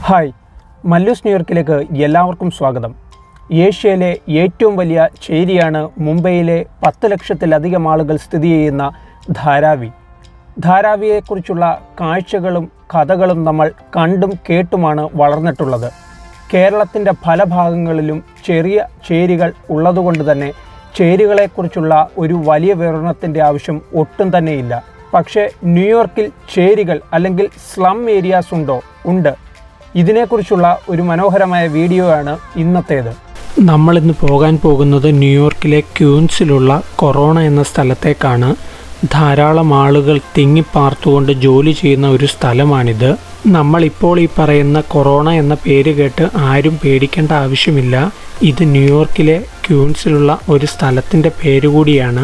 Hi Mallus ന്യൂയോർക്കിലേക്ക് എല്ലാവർക്കും സ്വാഗതം ഏഷ്യയിലെ ഏറ്റവും വലിയ ചേരിയാണ് മുംബൈയിലെ പത്ത് ലക്ഷത്തിലധികം ആളുകൾ സ്ഥിതി ചെയ്യുന്ന ധാരാവി ധാരാവിയെക്കുറിച്ചുള്ള കാഴ്ചകളും കഥകളും നമ്മൾ കണ്ടും കേട്ടുമാണ് വളർന്നിട്ടുള്ളത് കേരളത്തിൻ്റെ പല ഭാഗങ്ങളിലും ചെറിയ ചേരികൾ ഉള്ളതുകൊണ്ട് തന്നെ ചേരികളെക്കുറിച്ചുള്ള ഒരു വലിയ വിവരണത്തിൻ്റെ ആവശ്യം ഒട്ടും തന്നെയില്ല പക്ഷേ ന്യൂയോർക്കിൽ ചേരികൾ അല്ലെങ്കിൽ സ്ലം ഏരിയാസ് ഉണ്ടോ ഉണ്ട് ഇതിനെക്കുറിച്ചുള്ള ഒരു മനോഹരമായ വീഡിയോ ആണ് ഇന്നത്തേത് നമ്മളിന്ന് പോകാൻ പോകുന്നത് ന്യൂയോർക്കിലെ ക്യൂൻസിലുള്ള കൊറോണ എന്ന സ്ഥലത്തേക്കാണ് ധാരാളം ആളുകൾ തിങ്ങിപ്പാർത്തുകൊണ്ട് ജോലി ചെയ്യുന്ന ഒരു സ്ഥലമാണിത് നമ്മളിപ്പോൾ ഈ പറയുന്ന കൊറോണ എന്ന പേര് കേട്ട് ആരും പേടിക്കേണ്ട ആവശ്യമില്ല ഇത് ന്യൂയോർക്കിലെ ക്യൂൻസിലുള്ള ഒരു സ്ഥലത്തിൻ്റെ പേര് കൂടിയാണ്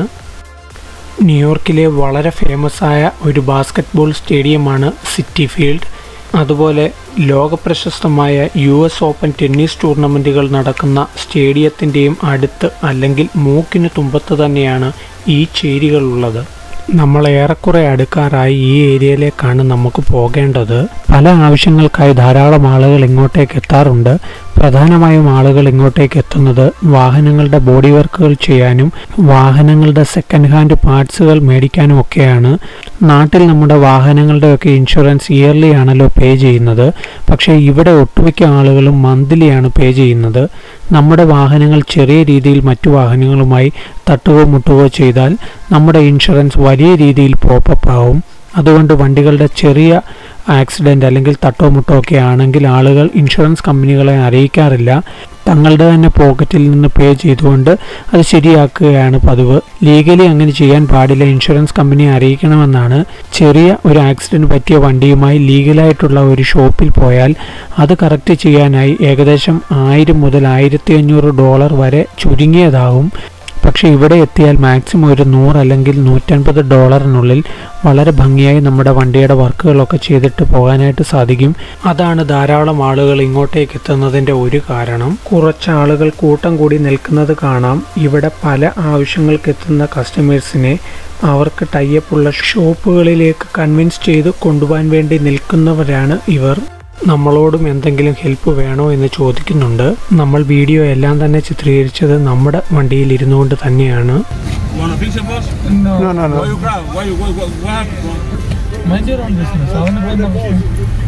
ന്യൂയോർക്കിലെ വളരെ ഫേമസ് ആയ ഒരു ബാസ്ക്കറ്റ്ബോൾ സ്റ്റേഡിയമാണ് സിറ്റി ഫീൽഡ് അതുപോലെ ലോകപ്രശസ്തമായ യു എസ് ഓപ്പൺ ടെന്നീസ് ടൂർണമെൻറ്റുകൾ നടക്കുന്ന സ്റ്റേഡിയത്തിൻ്റെയും അടുത്ത് അല്ലെങ്കിൽ മൂക്കിന് തുമ്പത്ത് തന്നെയാണ് ഈ ചേരികളുള്ളത് നമ്മൾ ഏറെക്കുറെ അടുക്കാറായി ഈ ഏരിയയിലേക്കാണ് നമുക്ക് പോകേണ്ടത് പല ആവശ്യങ്ങൾക്കായി ധാരാളം ആളുകൾ ഇങ്ങോട്ടേക്ക് എത്താറുണ്ട് പ്രധാനമായും ആളുകൾ ഇങ്ങോട്ടേക്ക് എത്തുന്നത് വാഹനങ്ങളുടെ ബോഡി വർക്കുകൾ ചെയ്യാനും വാഹനങ്ങളുടെ സെക്കൻഡ് ഹാൻഡ് പാർട്സുകൾ മേടിക്കാനും ഒക്കെയാണ് നാട്ടിൽ നമ്മുടെ വാഹനങ്ങളുടെയൊക്കെ ഇൻഷുറൻസ് ഇയർലി ആണല്ലോ പേ ചെയ്യുന്നത് പക്ഷേ ഇവിടെ ഒട്ടുമിക്ക ആളുകളും മന്ത്ലിയാണ് പേ ചെയ്യുന്നത് നമ്മുടെ വാഹനങ്ങൾ ചെറിയ രീതിയിൽ മറ്റു വാഹനങ്ങളുമായി തട്ടുകയോ മുട്ടുകയോ ചെയ്താൽ നമ്മുടെ ഇൻഷുറൻസ് വലിയ രീതിയിൽ പോപ്പപ്പ് ആവും അതുകൊണ്ട് വണ്ടികളുടെ ചെറിയ ആക്സിഡൻ്റ് അല്ലെങ്കിൽ തട്ടോ മുട്ടോ ഒക്കെ ആണെങ്കിൽ ആളുകൾ ഇൻഷുറൻസ് കമ്പനികളെ അറിയിക്കാറില്ല തങ്ങളുടെ തന്നെ പോക്കറ്റിൽ നിന്ന് പേ ചെയ്തുകൊണ്ട് അത് ശരിയാക്കുകയാണ് പതിവ് ലീഗലി അങ്ങനെ ചെയ്യാൻ പാടില്ല ഇൻഷുറൻസ് കമ്പനിയെ അറിയിക്കണമെന്നാണ് ചെറിയ ഒരു ആക്സിഡൻറ്റ് പറ്റിയ വണ്ടിയുമായി ലീഗലായിട്ടുള്ള ഒരു ഷോപ്പിൽ പോയാൽ അത് കറക്റ്റ് ചെയ്യാനായി ഏകദേശം ആയിരം മുതൽ ആയിരത്തി അഞ്ഞൂറ് ഡോളർ വരെ ചുരുങ്ങിയതാകും പക്ഷേ ഇവിടെ എത്തിയാൽ മാക്സിമം ഒരു നൂറ് അല്ലെങ്കിൽ നൂറ്റൻപത് ഡോളറിനുള്ളിൽ വളരെ ഭംഗിയായി നമ്മുടെ വണ്ടിയുടെ വർക്കുകളൊക്കെ ചെയ്തിട്ട് പോകാനായിട്ട് സാധിക്കും അതാണ് ധാരാളം ആളുകൾ ഇങ്ങോട്ടേക്ക് എത്തുന്നതിൻ്റെ ഒരു കാരണം കുറച്ച് ആളുകൾ കൂട്ടം കൂടി നിൽക്കുന്നത് കാണാം ഇവിടെ പല ആവശ്യങ്ങൾക്ക് എത്തുന്ന കസ്റ്റമേഴ്സിനെ അവർക്ക് ടൈപ്പുള്ള ഷോപ്പുകളിലേക്ക് കൺവിൻസ് ചെയ്ത് കൊണ്ടുപോകാൻ വേണ്ടി നിൽക്കുന്നവരാണ് ഇവർ നമ്മളോടും എന്തെങ്കിലും ഹെൽപ്പ് വേണോ എന്ന് ചോദിക്കുന്നുണ്ട് നമ്മൾ വീഡിയോ എല്ലാം തന്നെ ചിത്രീകരിച്ചത് നമ്മുടെ വണ്ടിയിൽ ഇരുന്നുകൊണ്ട് തന്നെയാണ് You want a picture, boss? No, No, no, no. Why you cry? Why you, what, what, what happened, bro? mind your own business. I want to go in the business.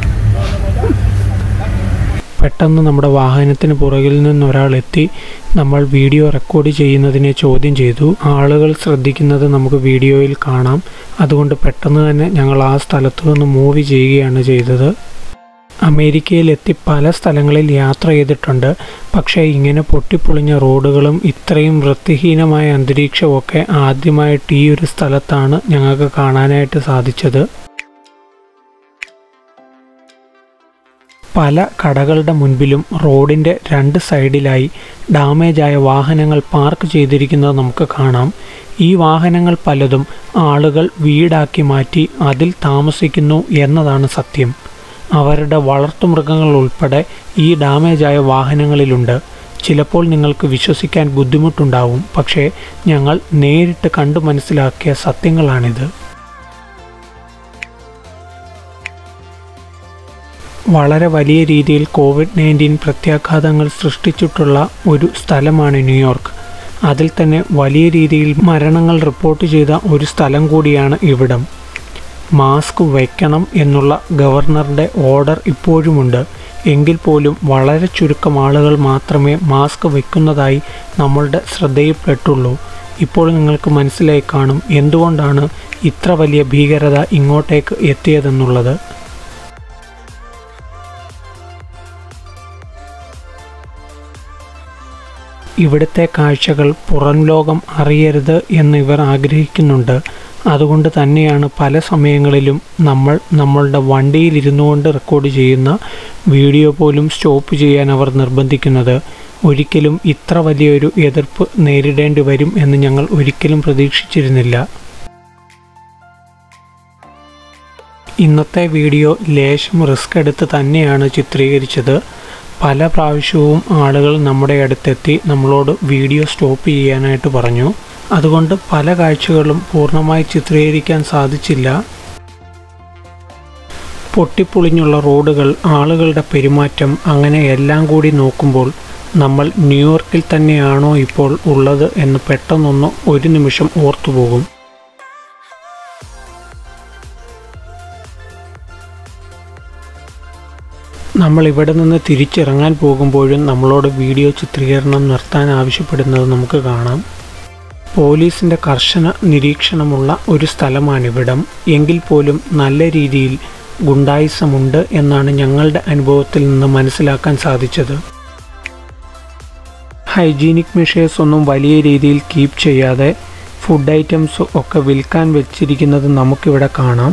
പെട്ടെന്ന് നമ്മുടെ വാഹനത്തിന് പുറകിൽ നിന്ന് ഒരാൾ എത്തി നമ്മൾ വീഡിയോ റെക്കോർഡ് ചെയ്യുന്നതിനെ ചോദ്യം ചെയ്തു ആളുകൾ ശ്രദ്ധിക്കുന്നത് നമുക്ക് വീഡിയോയിൽ കാണാം അതുകൊണ്ട് പെട്ടെന്ന് തന്നെ ഞങ്ങൾ ആ സ്ഥലത്ത് നിന്ന് മൂവ് ചെയ്യുകയാണ് ചെയ്തത് അമേരിക്കയിലെത്തി പല സ്ഥലങ്ങളിൽ യാത്ര ചെയ്തിട്ടുണ്ട് പക്ഷേ ഇങ്ങനെ പൊട്ടിപ്പൊളിഞ്ഞ റോഡുകളും ഇത്രയും വൃത്തിഹീനമായ അന്തരീക്ഷമൊക്കെ ആദ്യമായിട്ട് ഈ ഒരു സ്ഥലത്താണ് ഞങ്ങൾക്ക് കാണാനായിട്ട് സാധിച്ചത് പല കടകളുടെ മുൻപിലും റോഡിൻ്റെ രണ്ട് സൈഡിലായി ഡാമേജായ വാഹനങ്ങൾ പാർക്ക് ചെയ്തിരിക്കുന്നത് നമുക്ക് കാണാം ഈ വാഹനങ്ങൾ പലതും ആളുകൾ വീടാക്കി മാറ്റി അതിൽ താമസിക്കുന്നു എന്നതാണ് സത്യം അവരുടെ വളർത്തുമൃഗങ്ങൾ ഉൾപ്പെടെ ഈ ഡാമേജായ വാഹനങ്ങളിലുണ്ട് ചിലപ്പോൾ നിങ്ങൾക്ക് വിശ്വസിക്കാൻ ബുദ്ധിമുട്ടുണ്ടാവും പക്ഷേ ഞങ്ങൾ നേരിട്ട് കണ്ടു മനസ്സിലാക്കിയ സത്യങ്ങളാണിത് വളരെ വലിയ രീതിയിൽ കോവിഡ് നയൻറ്റീൻ പ്രത്യാഘാതങ്ങൾ സൃഷ്ടിച്ചിട്ടുള്ള ഒരു സ്ഥലമാണ് ന്യൂയോർക്ക് അതിൽ തന്നെ വലിയ രീതിയിൽ മരണങ്ങൾ റിപ്പോർട്ട് ചെയ്ത ഒരു സ്ഥലം കൂടിയാണ് ഇവിടം മാസ്ക് വയ്ക്കണം എന്നുള്ള ഗവർണറുടെ ഓർഡർ ഇപ്പോഴുമുണ്ട് എങ്കിൽ പോലും വളരെ ചുരുക്കം ആളുകൾ മാത്രമേ മാസ്ക് വയ്ക്കുന്നതായി നമ്മളുടെ ശ്രദ്ധയിൽപ്പെട്ടുള്ളൂ ഇപ്പോൾ നിങ്ങൾക്ക് മനസ്സിലായി കാണും എന്തുകൊണ്ടാണ് ഇത്ര വലിയ ഭീകരത ഇങ്ങോട്ടേക്ക് എത്തിയതെന്നുള്ളത് ഇവിടുത്തെ കാഴ്ചകൾ പുറം ലോകം അറിയരുത് എന്ന് ഇവർ ആഗ്രഹിക്കുന്നുണ്ട് അതുകൊണ്ട് തന്നെയാണ് പല സമയങ്ങളിലും നമ്മൾ നമ്മളുടെ വണ്ടിയിൽ ഇരുന്നു കൊണ്ട് റെക്കോർഡ് ചെയ്യുന്ന വീഡിയോ പോലും സ്റ്റോപ്പ് ചെയ്യാൻ അവർ നിർബന്ധിക്കുന്നത് ഒരിക്കലും ഇത്ര വലിയൊരു എതിർപ്പ് നേരിടേണ്ടി വരും എന്ന് ഞങ്ങൾ ഒരിക്കലും പ്രതീക്ഷിച്ചിരുന്നില്ല ഇന്നത്തെ വീഡിയോ ലേശം റിസ്ക് എടുത്ത് തന്നെയാണ് ചിത്രീകരിച്ചത് പല പ്രാവശ്യവും ആളുകൾ നമ്മുടെ അടുത്തെത്തി നമ്മളോട് വീഡിയോ സ്റ്റോപ്പ് ചെയ്യാനായിട്ട് പറഞ്ഞു അതുകൊണ്ട് പല കാഴ്ചകളും പൂർണ്ണമായി ചിത്രീകരിക്കാൻ സാധിച്ചില്ല പൊട്ടിപ്പൊളിഞ്ഞുള്ള റോഡുകൾ ആളുകളുടെ പെരുമാറ്റം അങ്ങനെ എല്ലാം കൂടി നോക്കുമ്പോൾ നമ്മൾ ന്യൂയോർക്കിൽ തന്നെയാണോ ഇപ്പോൾ ഉള്ളത് എന്ന് പെട്ടെന്നൊന്ന് ഒരു നിമിഷം ഓർത്തുപോകും നമ്മൾ ഇവിടെ നിന്ന് തിരിച്ചിറങ്ങാൻ പോകുമ്പോഴും നമ്മളോട് വീഡിയോ ചിത്രീകരണം നിർത്താൻ ആവശ്യപ്പെടുന്നത് നമുക്ക് കാണാം പോലീസിൻ്റെ കർശന നിരീക്ഷണമുള്ള ഒരു സ്ഥലമാണിവിടം എങ്കിൽ പോലും നല്ല രീതിയിൽ ഗുണ്ടായിസമുണ്ട് എന്നാണ് ഞങ്ങളുടെ അനുഭവത്തിൽ നിന്ന് മനസ്സിലാക്കാൻ സാധിച്ചത് ഹൈജീനിക് മെഷേഴ്സ് ഒന്നും വലിയ രീതിയിൽ കീപ്പ് ചെയ്യാതെ ഫുഡ് ഐറ്റംസ് ഒക്കെ വിൽക്കാൻ വെച്ചിരിക്കുന്നത് നമുക്കിവിടെ കാണാം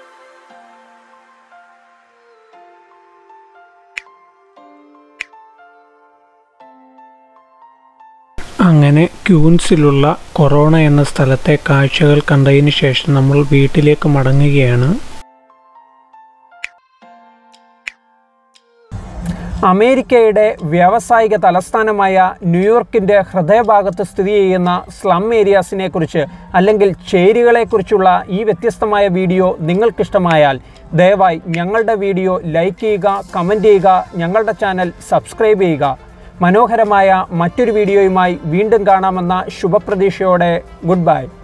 അങ്ങനെ ക്യൂൻസിലുള്ള കൊറോണ എന്ന സ്ഥലത്തെ കാഴ്ചകൾ കണ്ടതിന് ശേഷം നമ്മൾ വീട്ടിലേക്ക് മടങ്ങുകയാണ് അമേരിക്കയുടെ വ്യാവസായിക തലസ്ഥാനമായ ന്യൂയോർക്കിൻ്റെ ഹൃദയഭാഗത്ത് സ്ഥിതി ചെയ്യുന്ന സ്ലം ഏരിയാസിനെ കുറിച്ച് അല്ലെങ്കിൽ ചേരികളെക്കുറിച്ചുള്ള ഈ വ്യത്യസ്തമായ വീഡിയോ നിങ്ങൾക്കിഷ്ടമായാൽ ദയവായി ഞങ്ങളുടെ വീഡിയോ ലൈക്ക് ചെയ്യുക കമൻറ്റ് ചെയ്യുക ഞങ്ങളുടെ ചാനൽ സബ്സ്ക്രൈബ് ചെയ്യുക മനോഹരമായ മറ്റൊരു വീഡിയോയുമായി വീണ്ടും കാണാമെന്ന ശുഭപ്രതീക്ഷയോടെ ഗുഡ് ബൈ